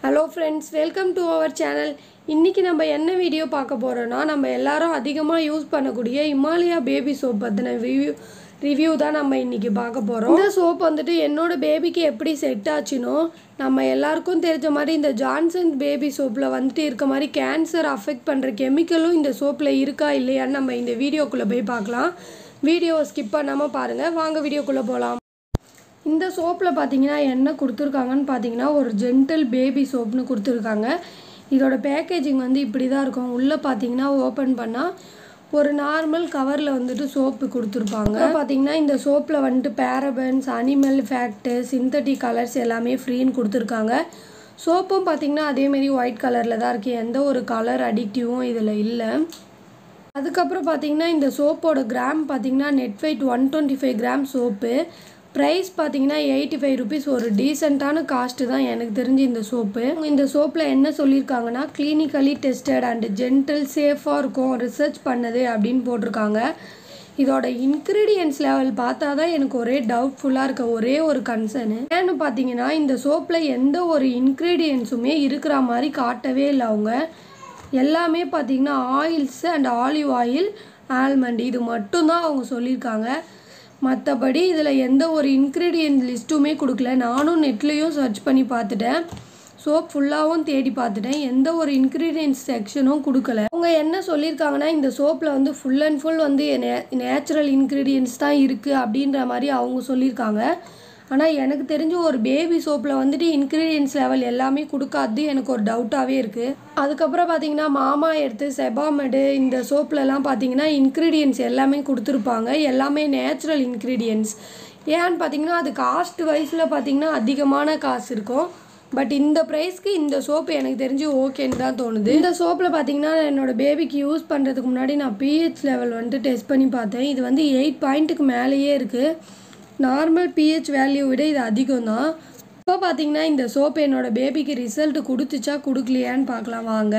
hello friends welcome to our channel இன்றைக்கி நம்ம என்ன வீடியோ பார்க்க போகிறோன்னா நம்ம எல்லாரும் அதிகமாக யூஸ் பண்ணக்கூடிய இமாலயா பேபி சோப் பற்றின ரிவ்யூ ரிவ்யூ தான் நம்ம இன்றைக்கி பார்க்க போகிறோம் இந்த சோப் வந்துட்டு என்னோட பேபிக்கு எப்படி செட் ஆச்சுனோ நம்ம எல்லாருக்கும் தெரிஞ்ச மாதிரி இந்த ஜான்சன் பேபி சோப்பில் வந்துட்டு இருக்க மாதிரி கேன்சர் அஃபெக்ட் பண்ணுற கெமிக்கலும் இந்த சோப்பில் இருக்கா இல்லையான்னு நம்ம இந்த வீடியோக்குள்ளே போய் பார்க்கலாம் வீடியோவை ஸ்கிப் பண்ணாமல் பாருங்கள் வாங்க வீடியோக்குள்ளே போகலாம் இந்த சோப்பில் பார்த்தீங்கன்னா என்ன கொடுத்துருக்காங்கன்னு பார்த்தீங்கன்னா ஒரு ஜென்டில் பேபி சோப்னு கொடுத்துருக்காங்க இதோட பேக்கேஜிங் வந்து இப்படி தான் இருக்கும் உள்ளே பார்த்தீங்கன்னா ஓப்பன் பண்ணால் ஒரு நார்மல் கவரில் வந்துட்டு சோப்பு கொடுத்துருப்பாங்க பார்த்தீங்கன்னா இந்த சோப்பில் வந்துட்டு parabens animal fat synthetic colours எல்லாமே ஃப்ரீன்னு கொடுத்துருக்காங்க சோப்பும் பார்த்தீங்கன்னா அதேமாரி ஒயிட் கலரில் தான் இருக்குது எந்த ஒரு கலர் அடிக்டிவும் இதில் இல்லை அதுக்கப்புறம் பார்த்தீங்கன்னா இந்த சோப்போட கிராம் பார்த்தீங்கன்னா net weight one twenty five gram soap price பார்த்தீங்கன்னா எயிட்டி ஃபைவ் ருபீஸ் ஒரு டீசெண்டான காஸ்ட்டு தான் எனக்கு தெரிஞ்சு இந்த சோப்பு இந்த சோப்பில் என்ன சொல்லியிருக்காங்கன்னா கிளினிக்கலி டெஸ்டட் அண்ட் ஜென்டில் சேஃபாக இருக்கும் ரிசர்ச் பண்ணது அப்படின்னு போட்டிருக்காங்க இதோட இன்க்ரீடியன்ஸ் லெவல் பார்த்தா தான் எனக்கு ஒரே டவுட்ஃபுல்லாக இருக்க ஒரே ஒரு கன்சர்னு ஏன்னு பார்த்தீங்கன்னா இந்த சோப்பில் எந்த ஒரு இன்க்ரீடியன்ஸுமே இருக்கிற மாதிரி காட்டவே இல்லை அவங்க எல்லாமே பார்த்தீங்கன்னா oils and olive oil almond இது மட்டும்தான் அவங்க சொல்லியிருக்காங்க மற்றபடி இதில் எந்த ஒரு இன்க்ரீடியன்ட் லிஸ்ட்டுமே கொடுக்கல நானும் நெட்லேயும் சர்ச் பண்ணி பார்த்துட்டேன் சோப் ஃபுல்லாகவும் தேடி பார்த்துட்டேன் எந்த ஒரு இன்க்ரீடியன்ஸ் செக்ஷனும் கொடுக்கல அவங்க என்ன சொல்லியிருக்காங்கன்னா இந்த சோப்பில் வந்து ஃபுல் அண்ட் ஃபுல் வந்து நேச்சுரல் இன்க்ரீடியன்ஸ் தான் இருக்குது அப்படின்ற மாதிரி அவங்க சொல்லியிருக்காங்க ஆனால் எனக்கு தெரிஞ்ச ஒரு பேபி சோப்பில் வந்துட்டு இன்க்ரீடியன்ஸ் லெவல் எல்லாமே கொடுக்காது எனக்கு ஒரு டவுட்டாகவே இருக்குது அதுக்கப்புறம் பார்த்தீங்கன்னா மாமா எடுத்து செபாமெடு இந்த சோப்லலாம் பார்த்தீங்கன்னா இன்க்ரீடியன்ஸ் எல்லாமே கொடுத்துருப்பாங்க எல்லாமே நேச்சுரல் இன்க்ரீடியன்ஸ் ஏன்னு பார்த்தீங்கன்னா அது காஸ்ட் வைஸில் பார்த்தீங்கன்னா அதிகமான காசு இருக்கும் பட் இந்த ப்ரைஸ்க்கு இந்த சோப்பு எனக்கு தெரிஞ்சு ஓகேன்னு தான் தோணுது இந்த சோப்பில் பார்த்தீங்கன்னா என்னோட பேபிக்கு யூஸ் பண்ணுறதுக்கு முன்னாடி நான் பிஹெச் லெவல் வந்துட்டு டெஸ்ட் பண்ணி பார்த்தேன் இது வந்து எயிட் பாயிண்ட்டுக்கு மேலேயே இருக்குது நார்மல் பிஹெச் வேல்யூ விட இது அதிகம் தான் இப்போ பார்த்தீங்கன்னா இந்த சோப்பு என்னோட பேபிக்கு ரிசல்ட் கொடுத்துச்சா கொடுக்கலையான்னு பார்க்கலாம் வாங்க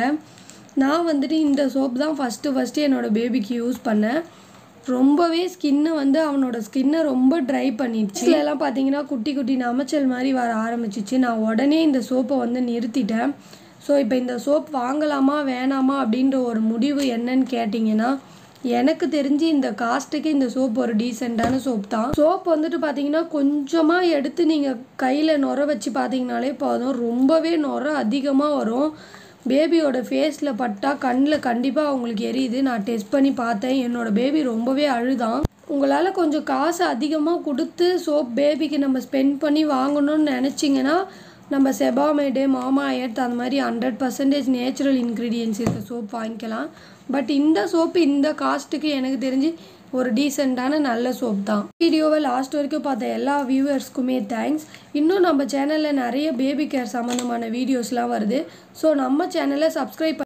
நான் வந்துட்டு இந்த சோப் தான் ஃபஸ்ட்டு ஃபஸ்ட்டு என்னோடய பேபிக்கு யூஸ் பண்ணேன் ரொம்பவே ஸ்கின்னை வந்து அவனோட ஸ்கின்னை ரொம்ப ட்ரை பண்ணிடுச்சு எல்லாம் பார்த்தீங்கன்னா குட்டி குட்டி நமைச்சல் மாதிரி வர ஆரம்பிச்சிச்சு நான் உடனே இந்த சோப்பை வந்து நிறுத்திட்டேன் ஸோ இப்போ இந்த சோப் வாங்கலாமா வேணாமா அப்படின்ற ஒரு முடிவு என்னன்னு கேட்டிங்கன்னா எனக்கு தெரிஞ்சு இந்த காஸ்ட்டுக்கு இந்த சோப் ஒரு டீசெண்டான சோப் தான் சோப் வந்துட்டு பார்த்தீங்கன்னா கொஞ்சமாக எடுத்து நீங்கள் கையில் நுர வச்சு பார்த்தீங்கனாலே போதும் ரொம்பவே நுர அதிகமாக வரும் பேபியோட ஃபேஸில் பட்டா கண்ணில் கண்டிப்பாக அவங்களுக்கு எரியுது நான் டெஸ்ட் பண்ணி பார்த்தேன் என்னோட பேபி ரொம்பவே அழுதான் உங்களால் கொஞ்சம் காசு அதிகமாக கொடுத்து சோப் பேபிக்கு நம்ம ஸ்பெண்ட் பண்ணி வாங்கணும்னு நினச்சிங்கன்னா நம்ம செபாமேடு மாமா எர்த் அந்த மாதிரி ஹண்ட்ரட் பர்சன்டேஜ் நேச்சுரல் இன்க்ரீடியன்ஸ் இருக்க சோப் வாங்கிக்கலாம் பட் இந்த சோப்பு இந்த காஸ்ட்டுக்கு எனக்கு தெரிஞ்சு ஒரு டீசெண்டான நல்ல சோப் தான் வீடியோவை லாஸ்ட் வரைக்கும் பார்த்த எல்லா வியூவர்ஸ்க்குமே தேங்க்ஸ் இன்னும் நம்ம சேனலில் நிறைய பேபி கேர் சம்மந்தமான வீடியோஸ்லாம் வருது ஸோ நம்ம சேனலை சப்ஸ்கிரைப்